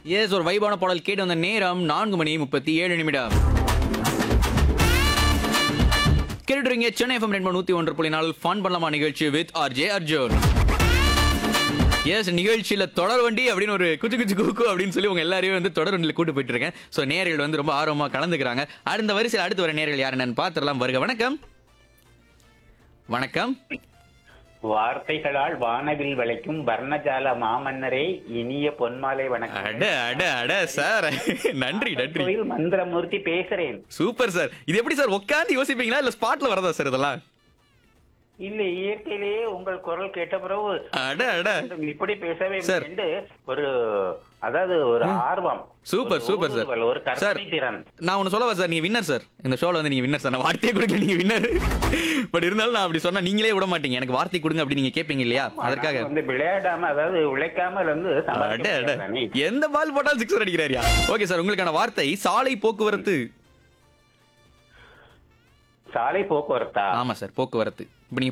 S ஒரு வைபான பாடல் கேட்டு வந்த நேரம் நான்கு மணி முப்பத்தி ஏழு நிமிடம் கேட்டுறீங்க சென்னை எஃப்எம் ரெண்டு நூத்தி ஒன்று புள்ளி நாலு ஃபன் பண்ணலாமா நிகழ்ச்சி வித் ஆர்ஜே அர்ஜுன் எஸ் நிகழ்ச்சியில தொடர் வண்டி அப்படின்னு ஒரு குச்சு குச்சு குக்கு அப்படின்னு சொல்லி உங்க எல்லாரையும் வந்து தொடர் வண்டியில கூட்டு போயிட்டு இருக்கேன் ஸோ நேர்கள் வந்து ரொம்ப ஆர்வமா கலந்துக்கிறாங்க அடுத்த வரிசையில் அடுத்து வர நேர்கள் யார் என்னன்னு பார்த்துடலாம் வருக வணக்கம் வணக்கம் வார்த்தைகளால் வானவில் விளைக்கும் வர்ணஜால மாமன்னரே இனிய பொன்மாலை அட வணக்கம் அட அட சார் நன்றி நன்றி கோயில் மந்திரமூர்த்தி பேசுறேன் சூப்பர் சார் இது எப்படி சார் உட்காந்து யோசிப்பீங்களா இல்ல ஸ்பாட்ல வரதா சார் இதெல்லாம் இல்ல இயற்கையிலேயே உங்கள் குரல் கேட்ட பிறகு அட அட இப்படி பேசவே சார். என்று ஒரு அதாவது ஒரு ஆர்வம் சூப்பர் ஒரு சூப்பர் சார் ஊடுருவல், ஒரு சார் கற்பனை திறன் நான் ஒன்னு சொல்லவா சார் நீங்க வின்னர் சார் இந்த ஷோல வந்து நீங்க வின்னர் சார் நான் வார்த்தையே கொடுக்கல நீங்க வின்னர் பட் இருந்தாலும் நான் அப்படி சொன்னா நீங்களே விட மாட்டீங்க எனக்கு வார்த்தை கொடுங்க அப்படி நீங்க கேட்பீங்க இல்லையா அதற்காக நான் வந்து விளையாடாம அதாவது உழைக்காமல் வந்து சம்பாதிக்க அட அட முடியாதானே? எந்த பால் போட்டாலும் சிக்ஸர் அடிக்கிறாரியா ஓகே சார் உங்களுக்கான வார்த்தை சாலை போக்குவரத்து சாலை போக்குவரத்தா ஆமா சார் போக்குவரத்து இப்ப நீங்க